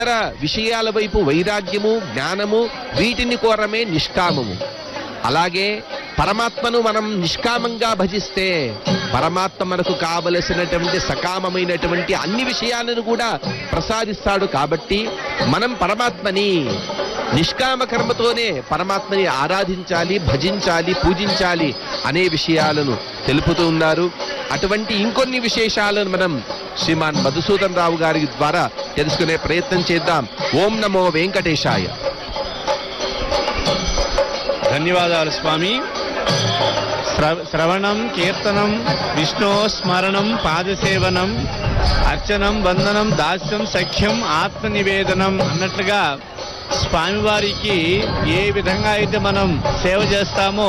ఇతర విషయాల వైపు వైరాగ్యము జ్ఞానము వీటిని కోరమే నిష్కామము అలాగే పరమాత్మను మనం నిష్కామంగా భజిస్తే పరమాత్మ మనకు కావలసినటువంటి సకామమైనటువంటి అన్ని విషయాలను కూడా ప్రసాదిస్తాడు కాబట్టి మనం పరమాత్మని నిష్కామ కర్మతోనే పరమాత్మని ఆరాధించాలి భజించాలి పూజించాలి అనే విషయాలను తెలుపుతూ ఉన్నారు అటువంటి ఇంకొన్ని విశేషాలను మనం శ్రీమాన్ మధుసూదన్ రావు గారి ద్వారా తెలుసుకునే ప్రయత్నం చేద్దాం ఓం నమో వెంకటేశాయ ధన్యవాదాలు స్వామి శ్రవ- శ్రవణం కీర్తనం విష్ణు స్మరణం పాదసేవనం అర్చనం వందనం దాస్యం సఖ్యం ఆత్మ నివేదనం అన్నట్లుగా స్వామివారికి ఏ విధంగా అయితే మనం సేవ చేస్తామో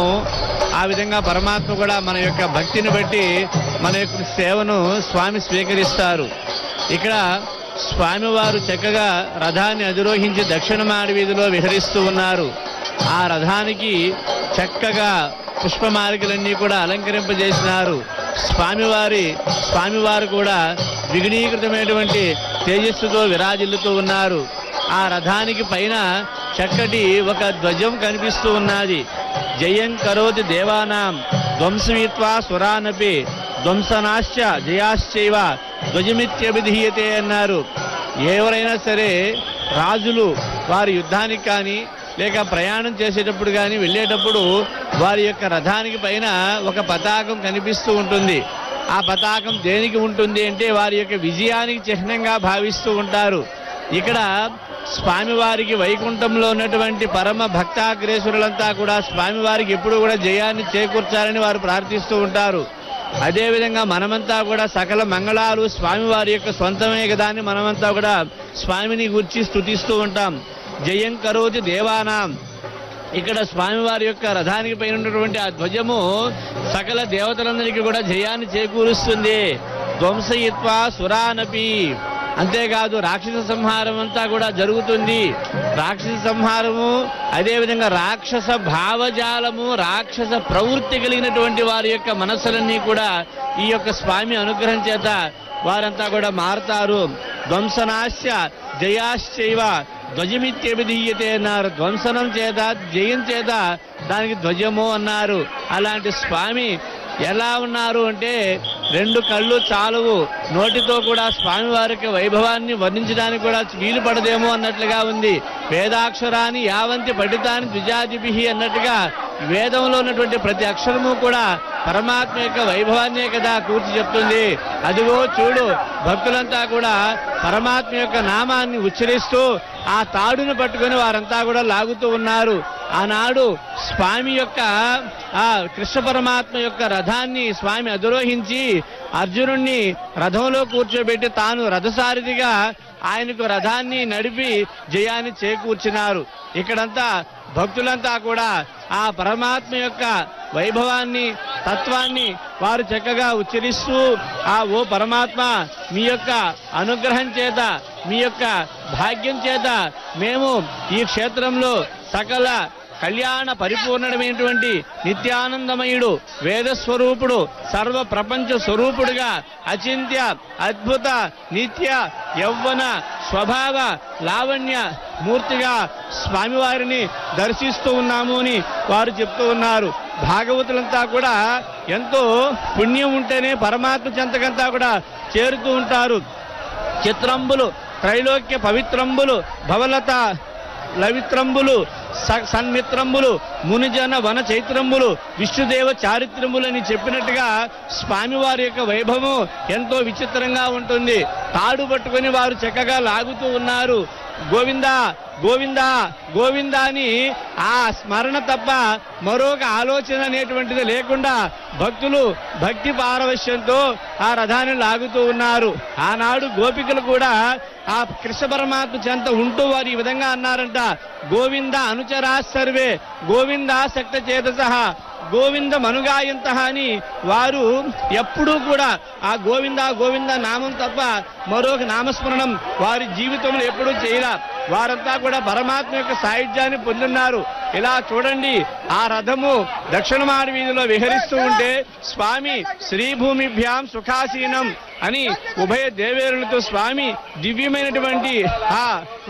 ఆ విధంగా పరమాత్మ కూడా మన యొక్క భక్తిని బట్టి మన యొక్క సేవను స్వామి స్వీకరిస్తారు ఇక్కడ స్వామివారు చక్కగా రథాన్ని అధిరోహించి దక్షిణ మాడి వీధిలో విహరిస్తూ ఉన్నారు ఆ రథానికి చక్కగా పుష్పమాలికలన్నీ కూడా అలంకరింపజేసినారు స్వామివారి స్వామివారు కూడా విఘ్నీకృతమైనటువంటి తేజస్సుతో విరాజిల్లుతూ ఉన్నారు ఆ రథానికి పైన చక్కటి ఒక ధ్వజం కనిపిస్తూ ఉన్నది జయం కరోతి దేవానాం ధ్వంసమిత్వా సురానపి ధ్వంసనాశ్చ జయాశ్చైవ ధ్వజమిత్యభిధీయతే అన్నారు ఎవరైనా సరే రాజులు వారి యుద్ధానికి కానీ లేక ప్రయాణం చేసేటప్పుడు కానీ వెళ్ళేటప్పుడు వారి యొక్క రథానికి పైన ఒక పతాకం కనిపిస్తూ ఉంటుంది ఆ పతాకం దేనికి ఉంటుంది అంటే వారి యొక్క విజయానికి చిహ్నంగా భావిస్తూ ఉంటారు ఇక్కడ స్వామివారికి వైకుంఠంలో ఉన్నటువంటి పరమ భక్తాగ్రేసురులంతా కూడా స్వామివారికి ఎప్పుడు కూడా జయాన్ని చేకూర్చాలని వారు ప్రార్థిస్తూ ఉంటారు అదేవిధంగా మనమంతా కూడా సకల మంగళాలు స్వామివారి యొక్క సొంతమే కదా అని మనమంతా కూడా స్వామిని గురించి స్తుతిస్తూ ఉంటాం జయం కరోతి దేవానాం ఇక్కడ స్వామివారి యొక్క రథానికి పైన ఉన్నటువంటి ఆ ధ్వజము సకల దేవతలందరికీ కూడా జయాన్ని చేకూరుస్తుంది ధ్వంసయిత్వా సురానపి అంతేకాదు రాక్షస సంహారం అంతా కూడా జరుగుతుంది రాక్షస సంహారము అదేవిధంగా రాక్షస భావజాలము రాక్షస ప్రవృత్తి కలిగినటువంటి వారి యొక్క మనస్సులన్నీ కూడా ఈ యొక్క స్వామి అనుగ్రహం చేత వారంతా కూడా మారతారు ధ్వంసనాశ్య జయాశ్చైవ ధ్వజమిత్యభిధీయతే అన్నారు ధ్వంసనం చేత జయం చేత దానికి ధ్వజము అన్నారు అలాంటి స్వామి ఎలా ఉన్నారు అంటే రెండు కళ్ళు చాలువు నోటితో కూడా స్వామి వారికి వైభవాన్ని వర్ణించడానికి కూడా వీలు పడదేమో అన్నట్లుగా ఉంది వేదాక్షరాన్ని యావంతి పఠితాన్ని ద్విజాదిభి అన్నట్టుగా వేదంలో ఉన్నటువంటి ప్రతి అక్షరము కూడా పరమాత్మ యొక్క వైభవాన్నే కదా కూర్చి చెప్తుంది అదిగో చూడు భక్తులంతా కూడా పరమాత్మ యొక్క నామాన్ని ఉచ్చరిస్తూ ఆ తాడును పట్టుకొని వారంతా కూడా లాగుతూ ఉన్నారు ఆనాడు స్వామి యొక్క ఆ కృష్ణ పరమాత్మ యొక్క రథాన్ని స్వామి అధిరోహించి అర్జునుణ్ణి రథంలో కూర్చోబెట్టి తాను రథసారథిగా ఆయనకు రథాన్ని నడిపి జయాన్ని చేకూర్చినారు ఇక్కడంతా భక్తులంతా కూడా ఆ పరమాత్మ యొక్క వైభవాన్ని తత్వాన్ని వారు చక్కగా ఉచ్చరిస్తూ ఆ ఓ పరమాత్మ మీ యొక్క అనుగ్రహం చేత మీ యొక్క భాగ్యం చేత మేము ఈ క్షేత్రంలో సకల కళ్యాణ పరిపూర్ణమైనటువంటి నిత్యానందమయుడు వేద స్వరూపుడు సర్వ ప్రపంచ స్వరూపుడుగా అచింత్య అద్భుత నిత్య యౌవన స్వభావ లావణ్య మూర్తిగా స్వామివారిని దర్శిస్తూ ఉన్నాము అని వారు చెప్తూ ఉన్నారు భాగవతులంతా కూడా ఎంతో పుణ్యం ఉంటేనే పరమాత్మ చెంతకంతా కూడా చేరుతూ ఉంటారు చిత్రంబులు త్రైలోక్య పవిత్రంబులు భవలత లవిత్రంబులు స- సన్మిత్రంబులు మునిజన వన చైత్రంబులు విష్ణుదేవ చారిత్రములని చెప్పినట్టుగా స్వామివారి యొక్క వైభవం ఎంతో విచిత్రంగా ఉంటుంది తాడు పట్టుకొని వారు చక్కగా లాగుతూ ఉన్నారు గోవిందా గోవిందా గోవిందా అని ఆ స్మరణ తప్ప మరొక ఆలోచన అనేటువంటిది లేకుండా భక్తులు భక్తి పారవశ్యంతో ఆ రథాన్ని లాగుతూ ఉన్నారు ఆనాడు గోపికలు కూడా ఆ కృష్ణ పరమాత్మ చెంత ఉంటూ వారు ఈ విధంగా అన్నారంట గోవింద అనుచరా సర్వే గోవింద శక్త చేతస గోవింద మనుగాయంత అని వారు ఎప్పుడూ కూడా ఆ గోవింద గోవింద నామం తప్ప మరొక నామస్మరణం వారి జీవితంలో ఎప్పుడూ చేయరా వారంతా కూడా పరమాత్మ యొక్క సాయుధ్యాన్ని పొందున్నారు ఇలా చూడండి ఆ రథము దక్షిణమాడి వీధిలో విహరిస్తూ ఉంటే స్వామి శ్రీభూమిభ్యాం సుఖాసీనం అని ఉభయ దేవేరులతో స్వామి దివ్యమైనటువంటి ఆ